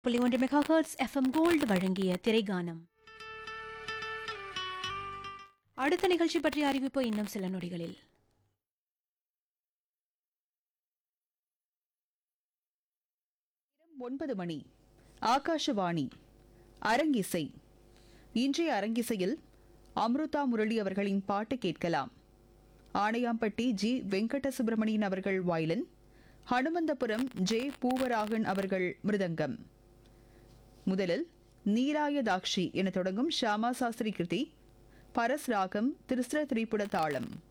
புள்ளி ஒன்று megahertz FM gold வழங்கிய திரைகானம் அடுத்த நிகழ்ச்சி பற்றிய அறிவிப்பு இன்னும் சில நொடிகளில் ஒன்பது மணி ஆகாஷவாணி அரங்கிசை இன்றைய அரங்கிசையில் அம்ருதா முரளி அவர்களின் பாட்டு கேட்கலாம் ஆணையாம்பட்டி ஜி வெங்கட சுப்பிரமணியன் அவர்கள் வயலின் ஹனுமந்தபுரம் ஜே பூவராகன் அவர்கள் மிருதங்கம் முதலில் நீராயதாக்ஷி என தொடங்கும் ஷியாமா சாஸ்திரி கிருதி பரஸ் ராகம் திருஸ்ர திரிபுட தாளம்